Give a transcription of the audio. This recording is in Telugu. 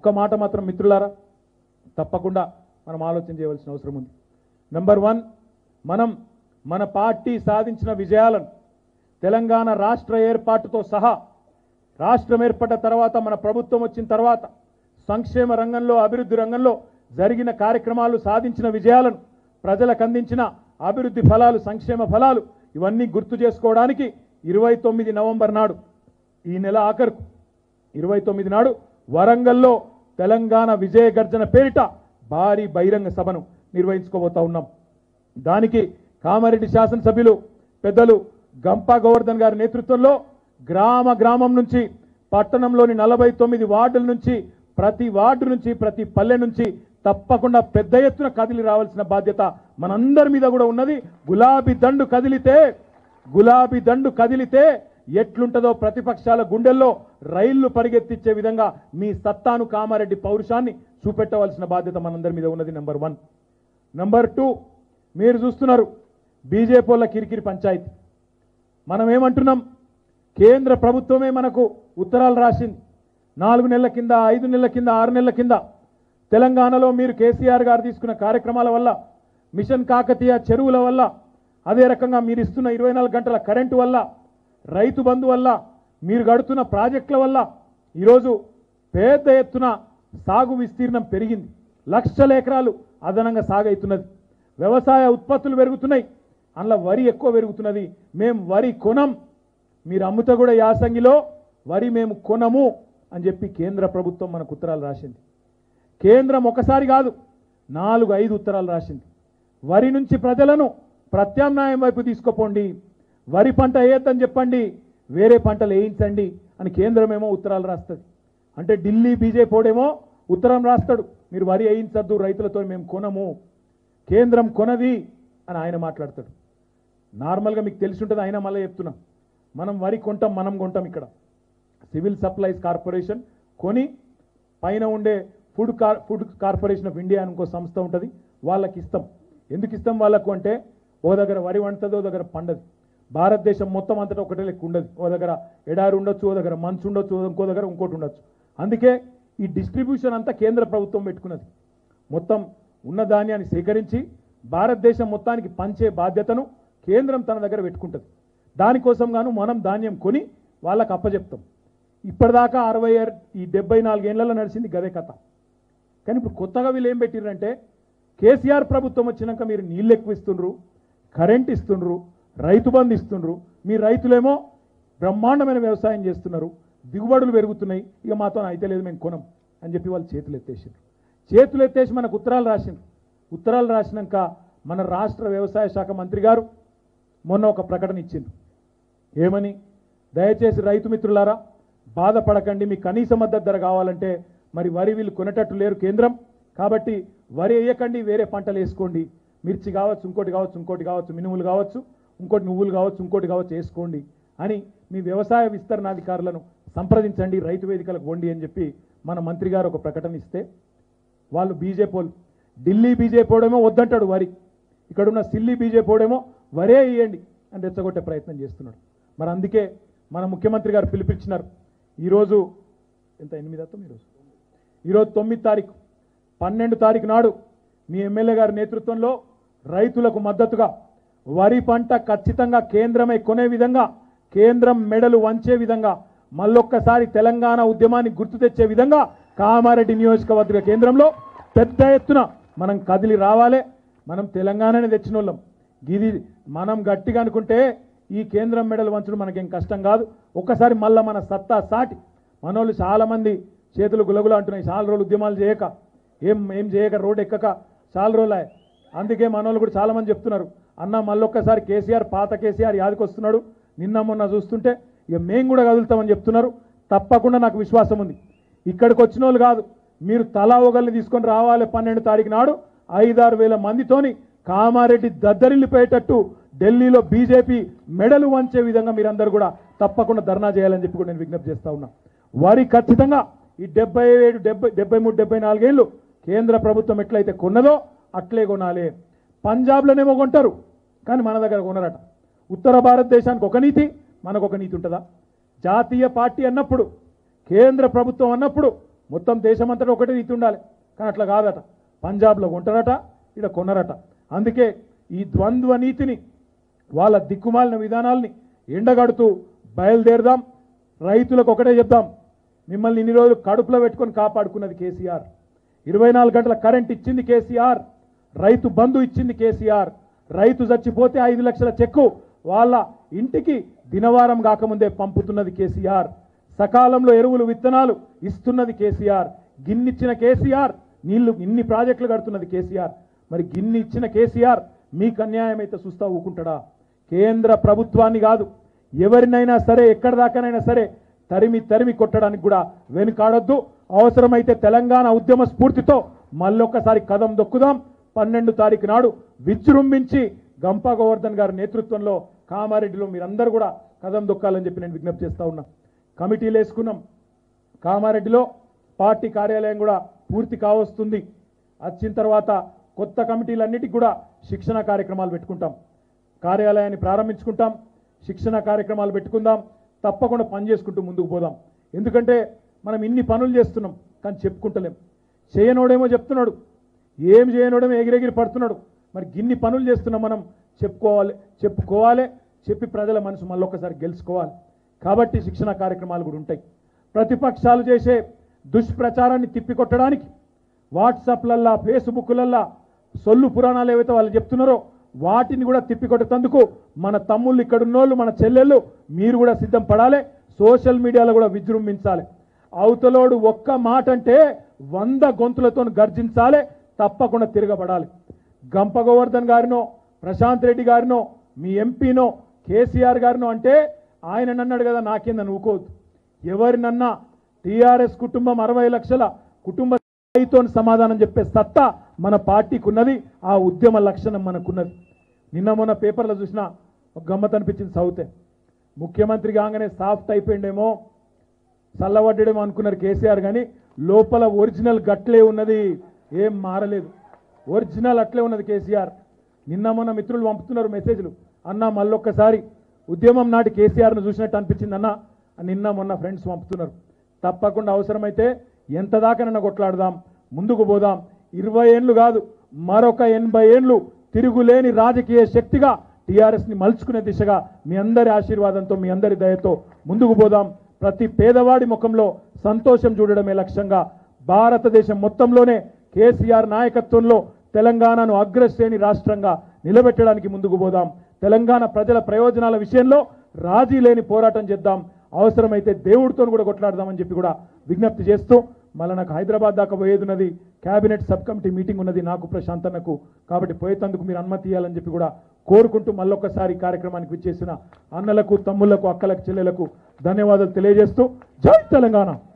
ఒక్క మాట మాత్రం మిత్రులారా తప్పకుండా మనం ఆలోచన చేయవలసిన అవసరం ఉంది నెంబర్ వన్ మనం మన పార్టీ సాధించిన విజయాలను తెలంగాణ రాష్ట్ర ఏర్పాటుతో సహా రాష్ట్రం ఏర్పడ్డ తర్వాత మన ప్రభుత్వం వచ్చిన తర్వాత సంక్షేమ రంగంలో అభివృద్ధి రంగంలో జరిగిన కార్యక్రమాలు సాధించిన విజయాలను ప్రజలకు అందించిన అభివృద్ధి ఫలాలు సంక్షేమ ఫలాలు ఇవన్నీ గుర్తు చేసుకోవడానికి ఇరవై తొమ్మిది నవంబర్ నాడు ఈ నెల ఆఖరుకు ఇరవై తొమ్మిది నాడు వరంగల్లో తెలంగాణ విజయ గర్జన పేరిట భారీ బహిరంగ సభను నిర్వహించుకోబోతా ఉన్నాం దానికి కామారెడ్డి శాసనసభ్యులు పెద్దలు గంపా గోవర్ధన్ గారి నేతృత్వంలో గ్రామ గ్రామం నుంచి పట్టణంలోని నలభై తొమ్మిది వార్డుల నుంచి ప్రతి వార్డు నుంచి ప్రతి పల్లె నుంచి తప్పకుండా పెద్ద ఎత్తున కదిలి రావాల్సిన బాధ్యత మనందరి మీద కూడా ఉన్నది గులాబీ దండు కదిలితే గులాబీ దండు కదిలితే ఎట్లుంటదో ప్రతిపక్షాల గుండెల్లో రైళ్లు పరిగెత్తించే విధంగా మీ సత్తాను కామారెడ్డి పౌరుషాన్ని చూపెట్టవలసిన బాధ్యత మనందరి మీద ఉన్నది నెంబర్ వన్ నెంబర్ టూ మీరు చూస్తున్నారు బీజేపీ వాళ్ళ కిరికిరి పంచాయతీ మనం ఏమంటున్నాం కేంద్ర ప్రభుత్వమే మనకు ఉత్తరాలు రాసింది నాలుగు నెలల కింద ఐదు నెలల కింద ఆరు నెలల కింద తెలంగాణలో మీరు కేసీఆర్ గారు తీసుకున్న కార్యక్రమాల వల్ల మిషన్ కాకతీయ చెరువుల వల్ల అదే రకంగా మీరు ఇస్తున్న ఇరవై నాలుగు గంటల కరెంటు వల్ల రైతు బంధు వల్ల మీరు గడుతున్న ప్రాజెక్టుల వల్ల ఈరోజు పెద్ద ఎత్తున సాగు విస్తీర్ణం పెరిగింది లక్షల ఎకరాలు అదనంగా సాగవుతున్నది వ్యవసాయ ఉత్పత్తులు పెరుగుతున్నాయి అందులో వరి ఎక్కువ పెరుగుతున్నది మేము వరి కొనం మీరు అమ్ముతా కూడా యాసంగిలో వరి మేము కొనము అని చెప్పి కేంద్ర ప్రభుత్వం మనకు ఉత్తరాలు రాసింది కేంద్రం ఒకసారి కాదు నాలుగు ఐదు ఉత్తరాలు రాసింది వరి నుంచి ప్రజలను ప్రత్యామ్నాయం వైపు తీసుకుపోండి వరి పంట వేయొద్దని చెప్పండి వేరే పంటలు వేయించండి అని కేంద్రమేమో ఉత్తరాలు రాస్తుంది అంటే ఢిల్లీ బీజేపీ ఓడేమో ఉత్తరం రాస్తాడు మీరు వరి వేయించద్దు రైతులతో మేము కొనము కేంద్రం కొనది అని ఆయన మాట్లాడతాడు నార్మల్గా మీకు తెలిసి ఉంటుంది అయినా మళ్ళీ చెప్తున్నా మనం వరి కొంటాం మనం కొంటాం ఇక్కడ సివిల్ సప్లైస్ కార్పొరేషన్ కొని పైన ఉండే food car food corporation of India అని ఇంకో సంస్థ ఉంటుంది వాళ్ళకి ఇస్తాం ఎందుకు ఇస్తాం వాళ్ళకు అంటే ఓ దగ్గర వరి వండుతుంది ఓ దగ్గర పండదు భారతదేశం మొత్తం అంతటా ఒకటే లెక్క ఉండదు ఓ దగ్గర ఎడారి ఉండొచ్చు ఓ దగ్గర మంచు ఉండొచ్చు ఇంకో దగ్గర ఇంకోటి ఉండొచ్చు అందుకే ఈ డిస్ట్రిబ్యూషన్ అంతా కేంద్ర ప్రభుత్వం పెట్టుకున్నది మొత్తం ఉన్న ధాన్యాన్ని సేకరించి భారతదేశం మొత్తానికి పంచే బాధ్యతను కేంద్రం తన దగ్గర పెట్టుకుంటుంది దానికోసం గాను మనం ధాన్యం కొని వాళ్ళకి అప్పచెప్తాం ఇప్పటిదాకా అరవై ఏర్- ఈ డెబ్బై నాలుగేళ్లలో నడిచింది గదే కథ కానీ ఇప్పుడు కొత్తగా వీళ్ళు ఏం పెట్టిర్రంటే కేసీఆర్ ప్రభుత్వం వచ్చినాక మీరు నీళ్ళు ఎక్కువ ఇస్తుండ్రు కరెంట్ ఇస్తుండ్రు రైతు బంధు ఇస్తుండ్రు మీ రైతులేమో బ్రహ్మాండమైన వ్యవసాయం చేస్తున్నారు దిగుబడులు పెరుగుతున్నాయి ఇక మాతో అయితే లేదు మేము కొనం అని చెప్పి వాళ్ళు చేతులు ఎత్తేసారు చేతులు ఎత్తేసి మనకు ఉత్తరాలు రాసిండ్రు ఉత్తరాలు రాసినాక మన రాష్ట్ర వ్యవసాయ శాఖ మంత్రి గారు మొన్న ఒక ప్రకటన ఇచ్చింది ఏమని దయచేసి రైతు మిత్రులారా బాధపడకండి మీ కనీస మద్దతు ధర కావాలంటే మరి వరి వీళ్ళు కొనేటట్టు లేరు కేంద్రం కాబట్టి వరి వేయకండి వేరే పంటలు వేసుకోండి మిర్చి కావచ్చు ఇంకోటి కావచ్చు ఇంకోటి కావచ్చు మినుములు కావచ్చు ఇంకోటి నువ్వులు కావచ్చు ఇంకోటి కావచ్చు వేసుకోండి అని మీ వ్యవసాయ విస్తరణాధికారులను సంప్రదించండి రైతు వేదికలకు వండి అని చెప్పి మన మంత్రి గారు ఒక ప్రకటన ఇస్తే వాళ్ళు బీజేపీ వాళ్ళు ఢిల్లీ బీజేపీ వాడేమో వద్దంటాడు వరి ఇక్కడున్న సిల్లీ బీజేపీ వాడేమో వరే ఇవ్వండి అని రెచ్చగొట్టే ప్రయత్నం చేస్తున్నాడు మరి అందుకే మన ముఖ్యమంత్రి గారు పిలిపించినారు ఈరోజు ఎంత ఎనిమిది అత్తం ఈరోజు ఈరోజు తొమ్మిది తారీఖు పన్నెండు తారీఖు నాడు మీ ఎమ్మెల్యే గారి నేతృత్వంలో రైతులకు మద్దతుగా వరి పంట ఖచ్చితంగా కేంద్రమై కొనే విధంగా కేంద్రం మెడలు వంచే విధంగా మళ్ళొక్కసారి తెలంగాణ ఉద్యమాన్ని గుర్తు తెచ్చే విధంగా కామారెడ్డి నియోజకవర్గ కేంద్రంలో పెద్ద ఎత్తున మనం కదిలి రావాలి మనం తెలంగాణనే తెచ్చిన వాళ్ళం ఇది మనం గట్టిగా అనుకుంటే ఈ కేంద్రం మెడలు వంచడం మనకేం కష్టం కాదు ఒక్కసారి మళ్ళా మన సత్తా సాటి మనోళ్ళు చాలా మంది చేతులు గులగుల అంటున్నాయి చాలా రోజులు ఉద్యమాలు చేయక ఏం ఏం చేయక రోడ్ ఎక్కక చాలా రోజులు అందుకే మనోళ్ళు కూడా చాలా మంది చెప్తున్నారు అన్న మళ్ళొక్కసారి కేసీఆర్ పాత కేసీఆర్ యాదికి వస్తున్నాడు నిన్న మొన్న చూస్తుంటే ఇక మేము కూడా కదులుతామని చెప్తున్నారు తప్పకుండా నాకు విశ్వాసం ఉంది ఇక్కడికి వచ్చిన వాళ్ళు కాదు మీరు తలా ఒకరిని తీసుకొని రావాలి పన్నెండు తారీఖు నాడు ఐదారు వేల మందితోని కామారెడ్డి దద్దరిల్లిపోయేటట్టు ఢిల్లీలో బీజేపీ మెడలు వంచే విధంగా మీరందరూ కూడా తప్పకుండా ధర్నా చేయాలని చెప్పి కూడా నేను విజ్ఞప్తి చేస్తా ఉన్నా వారి ఖచ్చితంగా ఈ డెబ్బై ఏడు డెబ్బై డెబ్బై మూడు డెబ్బై నాలుగేళ్ళు కేంద్ర ప్రభుత్వం ఎట్లయితే కొన్నదో అట్లే కొనాలి పంజాబ్లోనేమో కొంటారు కానీ మన దగ్గర కొనరట ఉత్తర భారతదేశానికి ఒక నీతి మనకు ఒక నీతి ఉంటుందా జాతీయ పార్టీ అన్నప్పుడు కేంద్ర ప్రభుత్వం అన్నప్పుడు మొత్తం దేశమంతటా ఒకటే రీతి ఉండాలి కానీ అట్లా కాదట పంజాబ్లో కొంటారట ఇక్కడ కొనరట అందుకే ఈ ద్వంద్వ నీతిని వాళ్ళ దిక్కుమాలిన విధానాల్ని ఎండగడుతూ బయలుదేరదాం రైతులకు ఒకటే చెప్దాం మిమ్మల్ని ఇన్ని రోజులు కడుపులో పెట్టుకొని కాపాడుకున్నది కేసీఆర్ ఇరవై నాలుగు గంటల కరెంట్ ఇచ్చింది కేసీఆర్ రైతు బంధు ఇచ్చింది కేసీఆర్ రైతు చచ్చిపోతే ఐదు లక్షల చెక్కు వాళ్ళ ఇంటికి దినవారం కాకముందే పంపుతున్నది కేసీఆర్ సకాలంలో ఎరువులు విత్తనాలు ఇస్తున్నది కేసీఆర్ గిన్నిచ్చిన కేసీఆర్ నీళ్లు ఇన్ని ప్రాజెక్టులు కడుతున్నది కేసీఆర్ మరి గిన్ని ఇచ్చిన కేసీఆర్ మీకు అన్యాయం అయితే చూస్తా ఊకుంటాడా కేంద్ర ప్రభుత్వాన్ని కాదు ఎవరినైనా సరే ఎక్కడి దాకానైనా సరే తరిమి తరిమి కొట్టడానికి కూడా వెనుకాడొద్దు అవసరమైతే తెలంగాణ ఉద్యమ స్ఫూర్తితో మళ్ళొక్కసారి కదం దొక్కుదాం పన్నెండు తారీఖు నాడు విజృంభించి గంపా గోవర్ధన్ గారి నేతృత్వంలో కామారెడ్డిలో మీరందరూ కూడా కదం దొక్కాలని చెప్పి నేను విజ్ఞప్తి చేస్తా ఉన్నా కమిటీలు వేసుకున్నాం కామారెడ్డిలో పార్టీ కార్యాలయం కూడా పూర్తి కావస్తుంది వచ్చిన తర్వాత కొత్త కమిటీలన్నిటికీ కూడా శిక్షణ కార్యక్రమాలు పెట్టుకుంటాం కార్యాలయాన్ని ప్రారంభించుకుంటాం శిక్షణ కార్యక్రమాలు పెట్టుకుందాం తప్పకుండా పని చేసుకుంటూ ముందుకు పోదాం ఎందుకంటే మనం ఇన్ని పనులు చేస్తున్నాం కానీ చెప్పుకుంటలేం చేయనోడేమో చెప్తున్నాడు ఏం చేయనోడేమో ఎగిరెగిరి పడుతున్నాడు మరి గిన్ని పనులు చేస్తున్నాం మనం చెప్పుకోవాలి చెప్పుకోవాలి చెప్పి ప్రజల మనసు మళ్ళొక్కసారి గెలుచుకోవాలి కాబట్టి శిక్షణ కార్యక్రమాలు కూడా ఉంటాయి ప్రతిపక్షాలు చేసే దుష్ప్రచారాన్ని తిప్పికొట్టడానికి వాట్సాప్లల్లా ఫేస్బుక్లల్లా సొల్లు పురాణాలు ఏవైతే వాళ్ళు చెప్తున్నారో వాటిని కూడా తిప్పికొట్టేందుకు మన తమ్ముళ్ళు ఇక్కడ ఉన్నోళ్ళు మన చెల్లెళ్ళు మీరు కూడా సిద్ధం పడాలి సోషల్ మీడియాలో కూడా విజృంభించాలి అవతలోడు ఒక్క మాట అంటే వంద గొంతులతో గర్జించాలి తప్పకుండా తిరగబడాలి గంప గోవర్ధన్ గారినో ప్రశాంత్ రెడ్డి గారినో మీ ఎంపీనో కేసీఆర్ గారినో అంటే ఆయన అన్నాడు కదా నాకేందని ఊకోవద్దు ఎవరినన్నా టీఆర్ఎస్ కుటుంబం అరవై లక్షల కుటుంబ స్థాయితో సమాధానం చెప్పే సత్తా మన పార్టీకి ఉన్నది ఆ ఉద్యమ లక్షణం మనకున్నది నిన్న మొన్న పేపర్లో చూసిన ఒక గమ్మత్ అనిపించింది సౌతే ముఖ్యమంత్రి కాగానే సాఫ్ట్ అయిపోయిండేమో చల్లబడ్డేమో అనుకున్నారు కేసీఆర్ కానీ లోపల ఒరిజినల్ గట్లే ఉన్నది ఏం మారలేదు ఒరిజినల్ అట్లే ఉన్నది కేసీఆర్ నిన్న మొన్న మిత్రులు పంపుతున్నారు మెసేజ్లు అన్న మళ్ళొక్కసారి ఉద్యమం నాటి కేసీఆర్ను చూసినట్టు అనిపించింది అన్న నిన్న మొన్న ఫ్రెండ్స్ పంపుతున్నారు తప్పకుండా అవసరమైతే ఎంత దాకానన్నా కొట్లాడదాం ముందుకు పోదాం ఇరవై ఏళ్ళు కాదు మరొక ఎనభై ఏళ్ళు తిరుగులేని రాజకీయ శక్తిగా టీఆర్ఎస్ ని మలుచుకునే దిశగా మీ అందరి ఆశీర్వాదంతో మీ అందరి దయతో ముందుకు పోదాం ప్రతి పేదవాడి ముఖంలో సంతోషం చూడడమే లక్ష్యంగా భారతదేశం మొత్తంలోనే కేసీఆర్ నాయకత్వంలో తెలంగాణను అగ్రశ్రేణి రాష్ట్రంగా నిలబెట్టడానికి ముందుకు పోదాం తెలంగాణ ప్రజల ప్రయోజనాల విషయంలో రాజీ లేని పోరాటం చేద్దాం అవసరమైతే దేవుడితో కూడా కొట్లాడదామని చెప్పి కూడా విజ్ఞప్తి చేస్తూ మళ్ళీ నాకు హైదరాబాద్ దాకా పోయేది ఉన్నది కేబినెట్ సబ్ కమిటీ మీటింగ్ ఉన్నది నాకు ప్రశాంత్ అన్నకు కాబట్టి పోయేందుకు మీరు అనుమతి ఇవ్వాలని చెప్పి కూడా కోరుకుంటూ మళ్ళొక్కసారి ఈ కార్యక్రమానికి విచ్చేసిన అన్నలకు తమ్ముళ్లకు అక్కలకు చెల్లెలకు ధన్యవాదాలు తెలియజేస్తూ జై తెలంగాణ